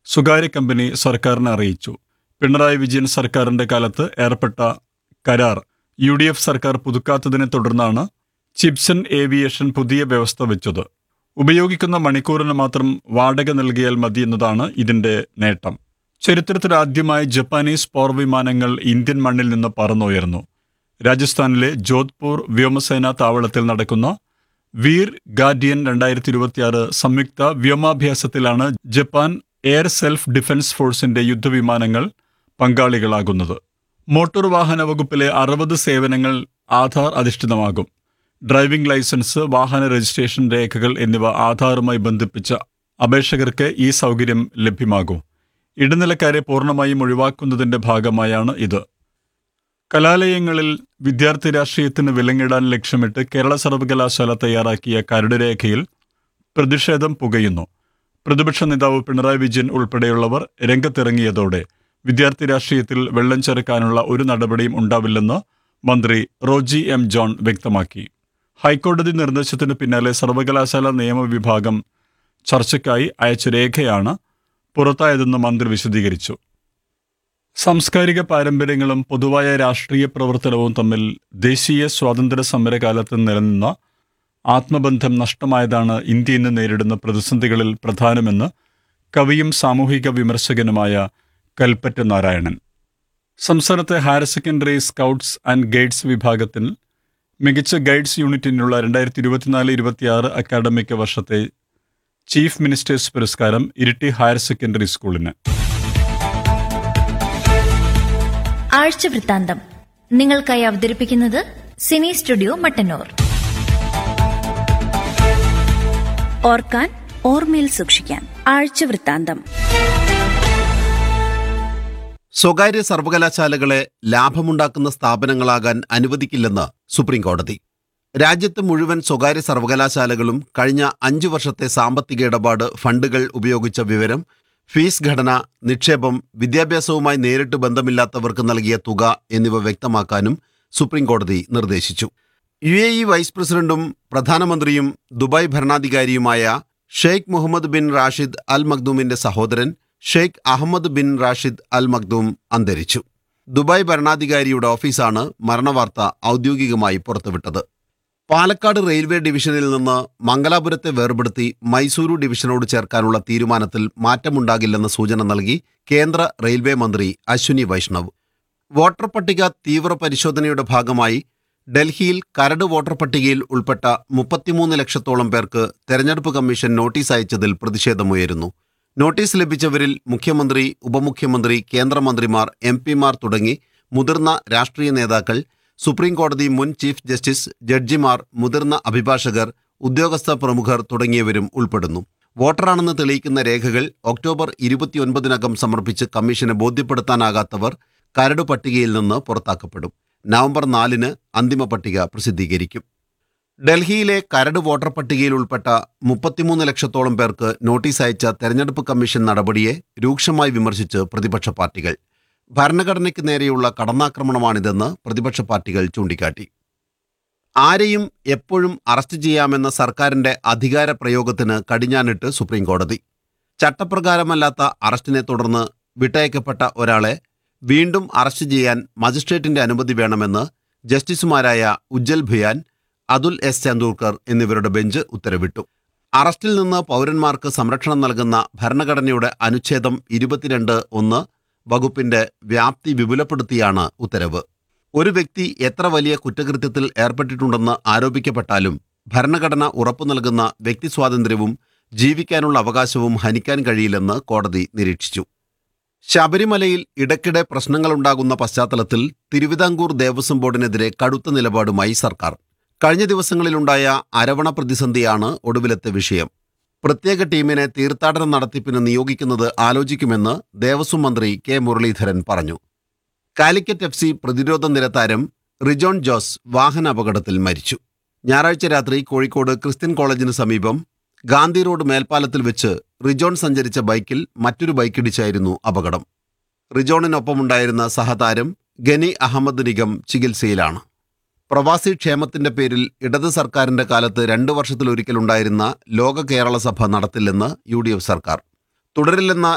സ്വകാര്യ കമ്പനി സർക്കാരിനെ അറിയിച്ചു പിണറായി വിജയൻ സർക്കാരിന്റെ കാലത്ത് ഏർപ്പെട്ട കരാർ യു ഡി എഫ് സർക്കാർ പുതുക്കാത്തതിനെ തുടർന്നാണ് ചിപ്സൺ ഏവിയേഷൻ പുതിയ വ്യവസ്ഥ വെച്ചത് ഉപയോഗിക്കുന്ന മണിക്കൂറിന് മാത്രം വാടക നൽകിയാൽ മതി എന്നതാണ് ഇതിന്റെ നേട്ടം ചരിത്രത്തിൽ ആദ്യമായി ജപ്പാനീസ് പോർ വിമാനങ്ങൾ ഇന്ത്യൻ മണ്ണിൽ നിന്ന് പറന്നുയർന്നു രാജസ്ഥാനിലെ ജോധ്പൂർ വ്യോമസേനാ താവളത്തിൽ നടക്കുന്ന വീർ ഗാർഡിയൻ രണ്ടായിരത്തി ഇരുപത്തിയാറ് സംയുക്ത വ്യോമാഭ്യാസത്തിലാണ് ജപ്പാൻ എയർ സെൽഫ് ഡിഫൻസ് ഫോഴ്സിന്റെ യുദ്ധവിമാനങ്ങൾ പങ്കാളികളാകുന്നത് മോട്ടോർ വാഹന വകുപ്പിലെ അറുപത് സേവനങ്ങൾ ആധാർ അധിഷ്ഠിതമാകും ഡ്രൈവിംഗ് ലൈസൻസ് വാഹന രജിസ്ട്രേഷൻ രേഖകൾ എന്നിവ ആധാറുമായി ബന്ധിപ്പിച്ച അപേക്ഷകർക്ക് ഈ സൗകര്യം ലഭ്യമാകും ഇടനിലക്കാരെ പൂർണ്ണമായും ഒഴിവാക്കുന്നതിന്റെ ഭാഗമായാണ് ഇത് കലാലയങ്ങളിൽ വിദ്യാർത്ഥി രാഷ്ട്രീയത്തിന് വിലങ്ങിടാൻ ലക്ഷ്യമിട്ട് കേരള സർവകലാശാല തയ്യാറാക്കിയ കരടുരേഖയിൽ പ്രതിഷേധം പുകയുന്നു പ്രതിപക്ഷ നേതാവ് പിണറായി വിജയൻ ഉൾപ്പെടെയുള്ളവർ രംഗത്തിറങ്ങിയതോടെ വിദ്യാർത്ഥി രാഷ്ട്രീയത്തിൽ വെള്ളം ചെറുക്കാനുള്ള ഒരു നടപടിയും ഉണ്ടാവില്ലെന്ന് മന്ത്രി റോജി എം ജോൺ വ്യക്തമാക്കി ഹൈക്കോടതി നിർദ്ദേശത്തിന് പിന്നാലെ സർവകലാശാല നിയമവിഭാഗം ചർച്ചയ്ക്കായി അയച്ച രേഖയാണ് പുറത്തായതെന്ന് മന്ത്രി വിശദീകരിച്ചു സാംസ്കാരിക പാരമ്പര്യങ്ങളും പൊതുവായ രാഷ്ട്രീയ പ്രവർത്തനവും തമ്മിൽ ദേശീയ സ്വാതന്ത്ര്യ സമരകാലത്ത് നിലനിന്ന ആത്മബന്ധം നഷ്ടമായതാണ് ഇന്ത്യ ഇന്ന് നേരിടുന്ന പ്രതിസന്ധികളിൽ പ്രധാനമെന്ന് കവിയും സാമൂഹിക വിമർശകനുമായ കൽപ്പറ്റ നാരായണൻ സംസ്ഥാനത്തെ higher secondary scouts and guides വിഭാഗത്തിൽ മികച്ച ഗൈഡ്സ് യൂണിറ്റിനുള്ള രണ്ടായിരത്തി ഇരുപത്തിനാല് ഇരുപത്തിയാറ് അക്കാഡമിക് വർഷത്തെ ചീഫ് മിനിസ്റ്റേഴ്സ് പുരസ്കാരം ഇരിട്ടി ഹയർ സെക്കൻഡറി സ്കൂളിന് ആഴ്ച വൃത്താന്തം നിങ്ങൾക്കായി അവതരിപ്പിക്കുന്നത് സിനി സ്റ്റുഡിയോ മട്ടന്നൂർ ഓർക്കാൻ ഓർമ്മയിൽ സൂക്ഷിക്കാൻ ആഴ്ച വൃത്താന്തം സ്വകാര്യ സർവകലാശാലകളെ ലാഭമുണ്ടാക്കുന്ന സ്ഥാപനങ്ങളാകാൻ അനുവദിക്കില്ലെന്ന് സുപ്രീംകോടതി രാജ്യത്ത് മുഴുവൻ സ്വകാര്യ സർവകലാശാലകളും കഴിഞ്ഞ അഞ്ചു വർഷത്തെ സാമ്പത്തിക ഇടപാട് ഫണ്ടുകൾ ഉപയോഗിച്ച വിവരം ഫീസ് ഘടന നിക്ഷേപം വിദ്യാഭ്യാസവുമായി നേരിട്ട് ബന്ധമില്ലാത്തവർക്ക് നൽകിയ തുക എന്നിവ വ്യക്തമാക്കാനും സുപ്രീംകോടതി നിർദ്ദേശിച്ചു യു എ ഇ വൈസ് പ്രസിഡന്റും പ്രധാനമന്ത്രിയും ദുബായ് ഭരണാധികാരിയുമായ Sheikh Mohammed bin Rashid Al മഖ്ദൂമിന്റെ സഹോദരൻ Sheikh Ahmed bin Rashid Al Maktoum അന്തരിച്ചു ദുബായ് ഭരണാധികാരിയുടെ ഓഫീസാണ് മരണവാർത്ത ഔദ്യോഗികമായി പുറത്തുവിട്ടത് പാലക്കാട് റെയിൽവേ ഡിവിഷനിൽ നിന്ന് മംഗലാപുരത്തെ വേർപെടുത്തി മൈസൂരു ഡിവിഷനോട് ചേർക്കാനുള്ള തീരുമാനത്തിൽ മാറ്റമുണ്ടാകില്ലെന്ന സൂചന നൽകി കേന്ദ്ര റെയിൽവേ മന്ത്രി അശ്വിനി വൈഷ്ണവ് വോട്ടർ പട്ടിക തീവ്ര പരിശോധനയുടെ ഭാഗമായി ഡൽഹിയിൽ കരട് വോട്ടർ പട്ടികയിൽ ഉൾപ്പെട്ട മുപ്പത്തിമൂന്ന് ലക്ഷത്തോളം പേർക്ക് തെരഞ്ഞെടുപ്പ് കമ്മീഷൻ നോട്ടീസ് അയച്ചതിൽ പ്രതിഷേധമുയരുന്നു നോട്ടീസ് ലഭിച്ചവരിൽ മുഖ്യമന്ത്രി ഉപമുഖ്യമന്ത്രി കേന്ദ്രമന്ത്രിമാർ എം പിമാർ തുടങ്ങി മുതിർന്ന രാഷ്ട്രീയ നേതാക്കൾ സുപ്രീം കോടതി മുൻ ചീഫ് ജസ്റ്റിസ് ജഡ്ജിമാർ മുതിർന്ന അഭിഭാഷകർ ഉദ്യോഗസ്ഥ പ്രമുഖർ തുടങ്ങിയവരും ഉൾപ്പെടുന്നു വോട്ടറാണെന്ന് തെളിയിക്കുന്ന രേഖകൾ ഒക്ടോബർ ഇരുപത്തിയൊൻപതിനകം സമർപ്പിച്ച് കമ്മീഷന് ബോധ്യപ്പെടുത്താനാകാത്തവർ കരട് പട്ടികയിൽ നിന്ന് പുറത്താക്കപ്പെടും നവംബർ നാലിന് അന്തിമ പട്ടിക പ്രസിദ്ധീകരിക്കും ഡൽഹിയിലെ കരട് വോട്ടർ പട്ടികയിൽ ഉൾപ്പെട്ട മുപ്പത്തിമൂന്ന് ലക്ഷത്തോളം പേർക്ക് നോട്ടീസ് അയച്ച തെരഞ്ഞെടുപ്പ് കമ്മീഷൻ നടപടിയെ രൂക്ഷമായി വിമർശിച്ച് പ്രതിപക്ഷ പാർട്ടികൾ ഭരണഘടനയ്ക്ക് നേരെയുള്ള കടന്നാക്രമണമാണിതെന്ന് പ്രതിപക്ഷ പാർട്ടികൾ ചൂണ്ടിക്കാട്ടി ആരെയും എപ്പോഴും അറസ്റ്റ് ചെയ്യാമെന്ന സർക്കാരിന്റെ അധികാര പ്രയോഗത്തിന് കടിഞ്ഞാനിട്ട് സുപ്രീംകോടതി ചട്ടപ്രകാരമല്ലാത്ത അറസ്റ്റിനെ തുടർന്ന് വിട്ടയക്കപ്പെട്ട ഒരാളെ വീണ്ടും അറസ്റ്റ് ചെയ്യാൻ മജിസ്ട്രേറ്റിന്റെ അനുമതി വേണമെന്ന് ജസ്റ്റിസുമാരായ ഉജ്ജൽ ഭുയാൻ അതുൽ എസ് ചാന്തൂർക്കർ എന്നിവരുടെ ബെഞ്ച് ഉത്തരവിട്ടു അറസ്റ്റിൽ നിന്ന് പൗരന്മാർക്ക് സംരക്ഷണം നൽകുന്ന ഭരണഘടനയുടെ അനുച്ഛേദം ഇരുപത്തിരണ്ട് ഒന്ന് വകുപ്പിന്റെ വ്യാപ്തി വിപുലപ്പെടുത്തിയാണ് ഉത്തരവ് ഒരു വ്യക്തി എത്ര വലിയ കുറ്റകൃത്യത്തിൽ ഏർപ്പെട്ടിട്ടുണ്ടെന്ന് ആരോപിക്കപ്പെട്ടാലും ഭരണഘടന ഉറപ്പു നൽകുന്ന വ്യക്തി സ്വാതന്ത്ര്യവും ജീവിക്കാനുള്ള അവകാശവും ഹനിക്കാൻ കഴിയില്ലെന്ന് കോടതി നിരീക്ഷിച്ചു ശബരിമലയിൽ ഇടയ്ക്കിടെ പ്രശ്നങ്ങളുണ്ടാകുന്ന പശ്ചാത്തലത്തിൽ തിരുവിതാംകൂർ ദേവസ്വം ബോർഡിനെതിരെ കടുത്ത നിലപാടുമായി സർക്കാർ കഴിഞ്ഞ ദിവസങ്ങളിലുണ്ടായ അരവണ പ്രതിസന്ധിയാണ് ഒടുവിലത്തെ വിഷയം പ്രത്യേക ടീമിനെ തീർത്ഥാടന നടത്തിപ്പിന് നിയോഗിക്കുന്നത് ആലോചിക്കുമെന്ന് ദേവസ്വം മന്ത്രി കെ മുരളീധരൻ പറഞ്ഞു കാലിക്കറ്റ് എഫ് സി പ്രതിരോധ നിരതാരം റിജോൺ ജോസ് വാഹനാപകടത്തിൽ മരിച്ചു ഞായറാഴ്ച രാത്രി കോഴിക്കോട് ക്രിസ്ത്യൻ കോളേജിന് സമീപം ഗാന്ധി റോഡ് മേൽപ്പാലത്തിൽ വെച്ച് റിജോൺ സഞ്ചരിച്ച ബൈക്കിൽ മറ്റൊരു ബൈക്കിടിച്ചായിരുന്നു അപകടം റിജോണിനൊപ്പമുണ്ടായിരുന്ന സഹതാരം ഗനി അഹമ്മദ് നിഗം ചികിത്സയിലാണ് പ്രവാസി ക്ഷേമത്തിന്റെ പേരിൽ ഇടത് സർക്കാരിന്റെ കാലത്ത് രണ്ടു വർഷത്തിലൊരിക്കലുണ്ടായിരുന്ന ലോക കേരള സഭ നടത്തില്ലെന്ന് യു ഡി എഫ് സർക്കാർ തുടരില്ലെന്ന